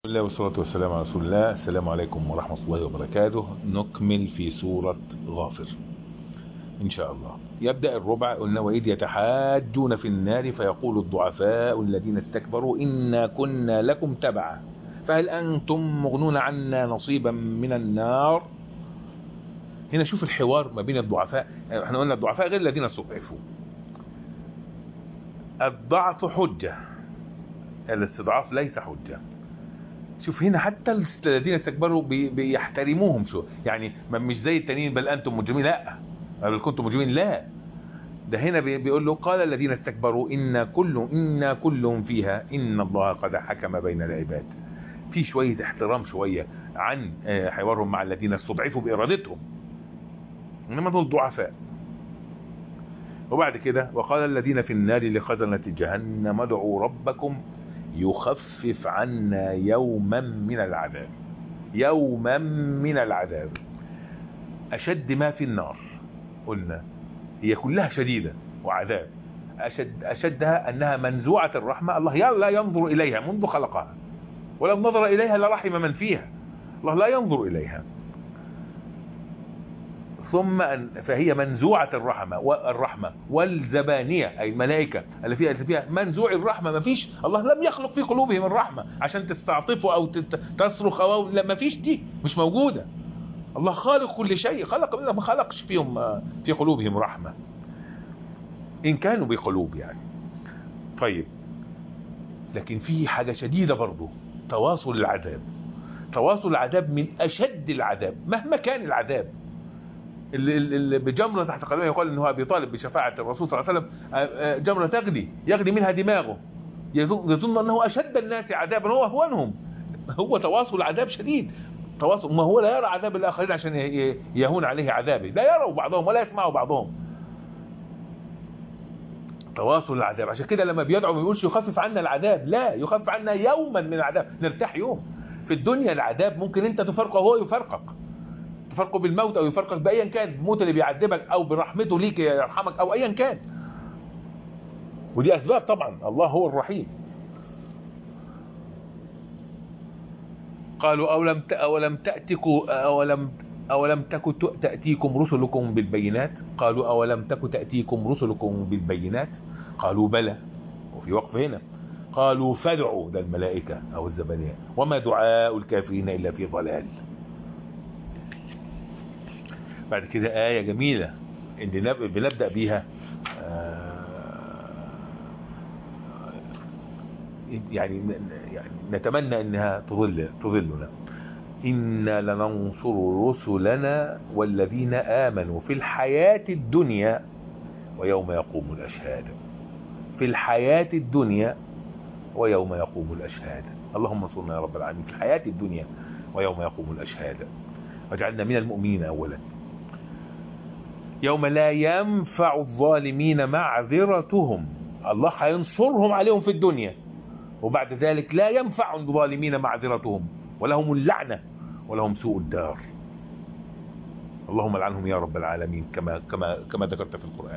الله والصلاة والسلام على رسول الله السلام عليكم ورحمة الله وبركاته نكمل في سورة غافر إن شاء الله يبدأ الربع قلنا وإذ يتحاجون في النار فيقول الضعفاء الذين استكبروا إنا كنا لكم تبعا فهل أنتم مغنون عنا نصيبا من النار هنا شوف الحوار ما بين الضعفاء احنا قلنا الضعفاء غير الذين استضعفوا الضعف حجة الاستضعاف ليس حجة شوف هنا حتى الذين استكبروا بي بيحترموهم شو يعني مش زي التانيين بل انتم مجرمين لا بل كنتم مجرمين لا ده هنا بيقول له قال الذين استكبروا إن كل إن كلهم فيها إن الله قد حكم بين العباد في شوية احترام شوية عن حوارهم مع الذين استضعفوا بإرادتهم إنما دول ضعفاء وبعد كده وقال الذين في النار لخزنة جهنم ادعوا ربكم يخفف عنا يوما من العذاب يوما من العذاب أشد ما في النار قلنا هي كلها شديدة وعذاب أشد أشدها أنها منزوعة الرحمة الله لا ينظر إليها منذ خلقها ولو نظر إليها لرحم من فيها الله لا ينظر إليها ثم أن فهي منزوعة الرحمة والرحمة والزبانية أي الملائكة اللي فيها اللي فيها منزوع الرحمة ما فيش الله لم يخلق في قلوبهم الرحمة عشان تستعطفوا أو تصرخ أو لا ما فيش دي مش موجودة الله خالق كل شيء خلق ما خلقش فيهم في قلوبهم رحمة إن كانوا بقلوب يعني طيب لكن في حاجة شديدة برضو تواصل العذاب تواصل العذاب من أشد العذاب مهما كان العذاب اللي بجمرة تحت قدمه يقول انه بيطالب بشفاعة الرسول صلى الله عليه وسلم جمرة تغلي يغلي منها دماغه يظن انه اشد الناس عذابا هو اهونهم هو تواصل عذاب شديد تواصل ما هو لا يرى عذاب الاخرين عشان يهون عليه عذابه لا يروا بعضهم ولا يسمعوا بعضهم تواصل العذاب عشان كده لما بيدعو ما بيقولش يخفف عنا العذاب لا يخفف عنا يوما من العذاب نرتاح يوم في الدنيا العذاب ممكن انت تفرقه وهو يفرقك تفرقه بالموت او يفرقك بايا كان الموت اللي بيعذبك او برحمته ليك يرحمك او ايا كان ودي اسباب طبعا الله هو الرحيم قالوا اولم اولم تاتكوا اولم اولم تكن تاتيكم رسلكم بالبينات قالوا اولم تكن تاتيكم رسلكم بالبينات قالوا بلى وفي وقف هنا قالوا فادعوا ده الملائكه او الزبانيه وما دعاء الكافرين الا في ضلال بعد كده آية جميلة إن بنبدأ بيها يعني يعني نتمنى إنها تظل تظلنا إنا لننصر رسلنا والذين آمنوا في الحياة الدنيا ويوم يقوم الأشهاد في الحياة الدنيا ويوم يقوم الأشهاد اللهم انصرنا يا رب العالمين في الحياة الدنيا ويوم يقوم الأشهاد واجعلنا من المؤمنين أولا يوم لا ينفع الظالمين معذرتهم الله هينصرهم عليهم في الدنيا وبعد ذلك لا ينفع الظالمين معذرتهم ولهم اللعنة ولهم سوء الدار اللهم لعنهم يا رب العالمين كما كما كما ذكرت في القرآن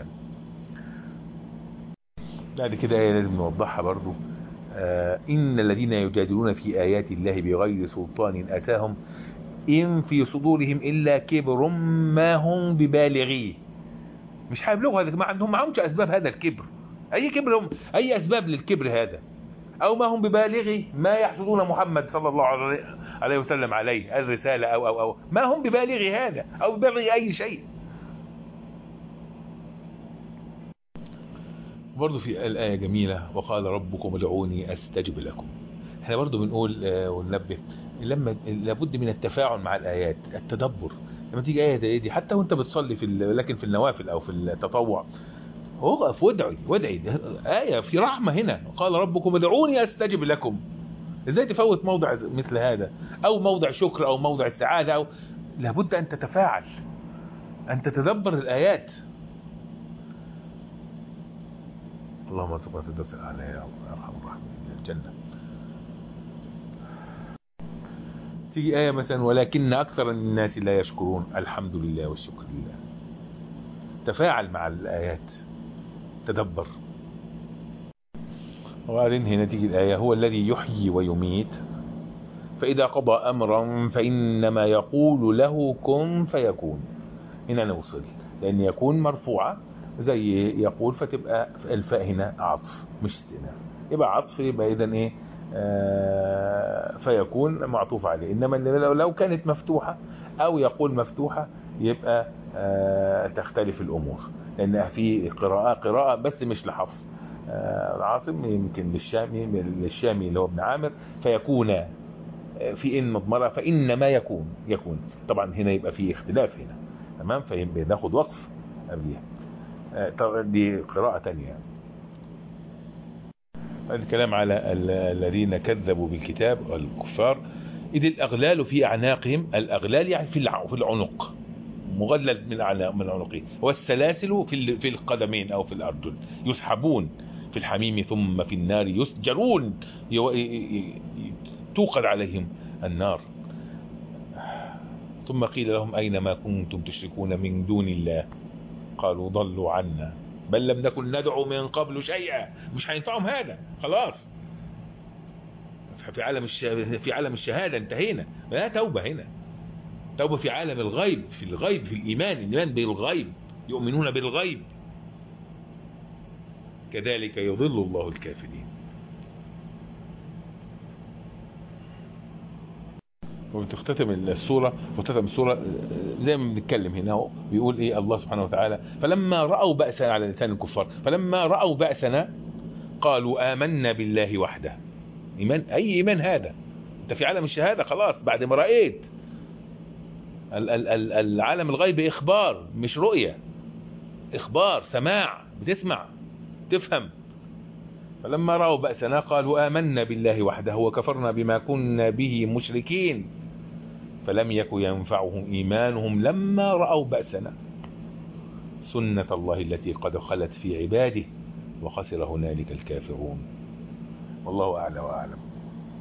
بعد كده آية لازم نوضحها برضو آه إن الذين يجادلون في آيات الله بغير سلطان أتاهم إن في صدورهم إلا كبر ما هم ببالغيه مش هيبلغوا هذا ما عندهم معهمش أسباب هذا الكبر أي كبر هم أي أسباب للكبر هذا أو ما هم ببالغي ما يحصدون محمد صلى الله عليه وسلم عليه الرسالة أو أو أو ما هم ببالغي هذا أو ببالغي أي شيء برضو في الآية جميلة وقال ربكم ادعوني أستجب لكم احنا برضو بنقول وننبه لما لابد من التفاعل مع الآيات التدبر لما تيجي آية زي دي حتى وانت بتصلي في لكن في النوافل أو في التطوع وقف وادعي وادعي آية في رحمة هنا قال ربكم ادعوني أستجب لكم ازاي تفوت موضع مثل هذا أو موضع شكر أو موضع سعادة أو لابد أن تتفاعل أن تتدبر الآيات اللهم ارزقنا في الدرس الأعلى يا أرحم الراحمين الجنة تيجي آية مثلا ولكن أكثر الناس لا يشكرون الحمد لله والشكر لله تفاعل مع الآيات تدبر وبعدين هنا تيجي الآية هو الذي يحيي ويميت فإذا قضى أمرا فإنما يقول له كن فيكون هنا نوصل لأن يكون مرفوعة زي يقول فتبقى الفاء هنا عطف مش استئناف يبقى عطف يبقى إذا إيه آه فيكون معطوف عليه إنما لو لو كانت مفتوحة أو يقول مفتوحة يبقى آه تختلف الأمور لأن في قراءة قراءة بس مش لحفظ آه عاصم يمكن للشامي للشامي اللي هو ابن عامر فيكون في إن مضمرة فإنما يكون يكون طبعا هنا يبقى في اختلاف هنا تمام فناخد وقف قبليها آه دي قراءة تانية الكلام على الذين كذبوا بالكتاب الكفار إذ الأغلال في أعناقهم الأغلال يعني في في العنق مغلل من من عنقه والسلاسل في في القدمين أو في الأرجل يسحبون في الحميم ثم في النار يسجرون توقد عليهم النار ثم قيل لهم أين ما كنتم تشركون من دون الله قالوا ضلوا عنا بل لم نكن ندعو من قبل شيئا مش هينفعهم هذا خلاص في عالم في عالم الشهادة انتهينا لا توبة هنا توبة في عالم الغيب في الغيب في الإيمان الإيمان بالغيب يؤمنون بالغيب كذلك يضل الله الكافرين وتختتم السورة وتختتم السورة زي ما بنتكلم هنا هو بيقول ايه الله سبحانه وتعالى فلما رأوا بأسنا على لسان الكفار فلما رأوا بأسنا قالوا آمنا بالله وحده إيمان أي إيمان هذا أنت في عالم الشهادة خلاص بعد ما رأيت العالم الغيب إخبار مش رؤية إخبار سماع بتسمع تفهم فلما رأوا بأسنا قالوا آمنا بالله وحده وكفرنا بما كنا به مشركين فلم يك ينفعهم إيمانهم لما رأوا بأسنا سنة الله التي قد خلت في عباده وخسر هنالك الكافرون والله أعلى وأعلم